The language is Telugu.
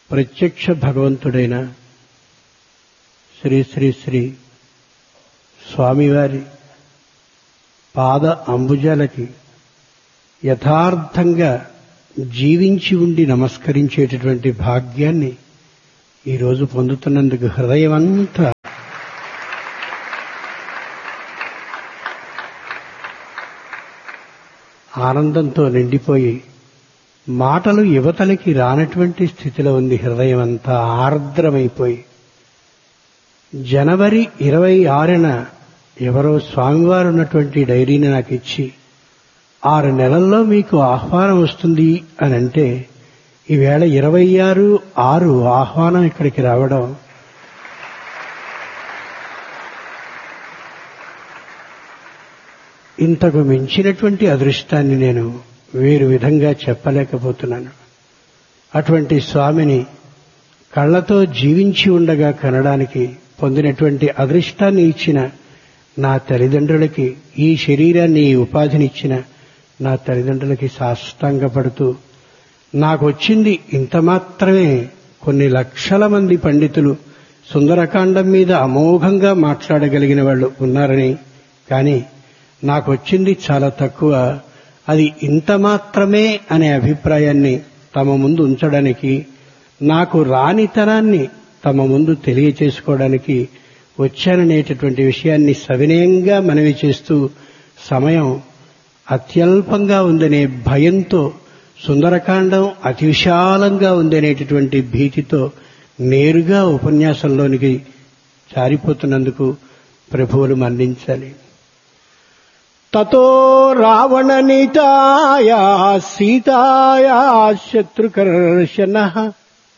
ప్రత్యక్ష భగవంతుడైన శ్రీ శ్రీ శ్రీ స్వామివారి పాద అంబుజాలకి యథార్థంగా జీవించి ఉండి నమస్కరించేటటువంటి భాగ్యాన్ని ఈరోజు పొందుతున్నందుకు హృదయమంతా ఆనందంతో నిండిపోయి మాటలు యువతలకి రానటువంటి స్థితిలో ఉంది హృదయం అంతా ఆర్ద్రమైపోయి జనవరి ఇరవై ఆరున ఎవరో స్వామివారు ఉన్నటువంటి డైరీని నాకు ఇచ్చి ఆరు నెలల్లో మీకు ఆహ్వానం వస్తుంది అని అంటే ఈవేళ ఇరవై ఆరు ఆరు ఆహ్వానం ఇక్కడికి రావడం ఇంతకు మించినటువంటి అదృష్టాన్ని నేను వేరు విధంగా చెప్పలేకపోతున్నాను అటువంటి స్వామిని కళ్ళతో జీవించి ఉండగా కనడానికి పొందినటువంటి అదృష్టాన్ని ఇచ్చిన నా తల్లిదండ్రులకి ఈ శరీరాన్ని ఈ ఉపాధినిచ్చిన నా తల్లిదండ్రులకి సాష్టాంగపడుతూ నాకు వచ్చింది ఇంత మాత్రమే కొన్ని లక్షల మంది పండితులు సుందరకాండం మీద అమోఘంగా మాట్లాడగలిగిన వాళ్ళు ఉన్నారని కానీ నాకు వచ్చింది చాలా తక్కువ అది ఇంత మాత్రమే అనే అభిప్రాయాన్ని తమ ముందు ఉంచడానికి నాకు రానితనాన్ని తమ ముందు తెలియచేసుకోవడానికి వచ్చాననేటటువంటి విషయాన్ని సవినయంగా మనవి చేస్తూ సమయం అత్యల్పంగా ఉందనే భయంతో సుందరకాండం అతి విశాలంగా ఉందనేటటువంటి భీతితో నేరుగా ఉపన్యాసంలోనికి జారిపోతున్నందుకు ప్రభువులు మన్నించాలి తతో రావణ నీతాయా సీతాయా శత్రుకర్షణ